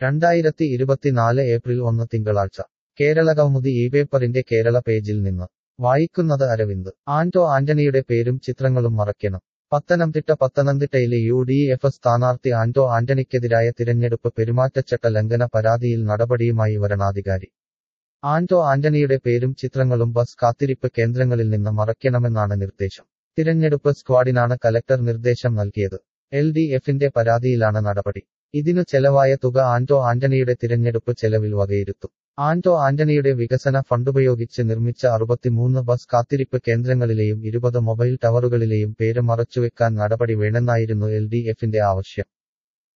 രണ്ടായിരത്തി ഇരുപത്തിനാല് ഏപ്രിൽ ഒന്ന് തിങ്കളാഴ്ച കേരളകൗമുദി ഈ പേപ്പറിന്റെ കേരള പേജിൽ നിന്ന് വായിക്കുന്നത് അരവിന്ദ് ആന്റോ ആന്റണിയുടെ പേരും ചിത്രങ്ങളും മറയ്ക്കണം പത്തനംതിട്ട പത്തനംതിട്ടയിലെ യു ഡി എഫ് സ്ഥാനാർത്ഥി ആന്റോ ആന്റണിക്കെതിരായ തിരഞ്ഞെടുപ്പ് പെരുമാറ്റച്ചട്ട ലംഘന പരാതിയിൽ നടപടിയുമായി വരണാധികാരി ആന്റോ ആന്റണിയുടെ പേരും ചിത്രങ്ങളും ബസ് കാത്തിരിപ്പ് കേന്ദ്രങ്ങളിൽ നിന്ന് മറയ്ക്കണമെന്നാണ് നിർദ്ദേശം തിരഞ്ഞെടുപ്പ് സ്ക്വാഡിനാണ് കലക്ടർ നിർദ്ദേശം നൽകിയത് എൽ ഡി എഫിന്റെ പരാതിയിലാണ് നടപടി ഇതിനു ചെലവായ തുക ആന്റോ ആന്റണിയുടെ തിരഞ്ഞെടുപ്പ് ചെലവിൽ വകയിരുത്തും ആന്റോ ആന്റണിയുടെ വികസന ഫണ്ടുപയോഗിച്ച് നിർമ്മിച്ച അറുപത്തിമൂന്ന് ബസ് കാത്തിരിപ്പ് കേന്ദ്രങ്ങളിലെയും ഇരുപത് മൊബൈൽ ടവറുകളിലെയും പേര് മറച്ചുവെക്കാൻ നടപടി വേണമെന്നായിരുന്നു എൽ ഡി എഫിന്റെ ആവശ്യം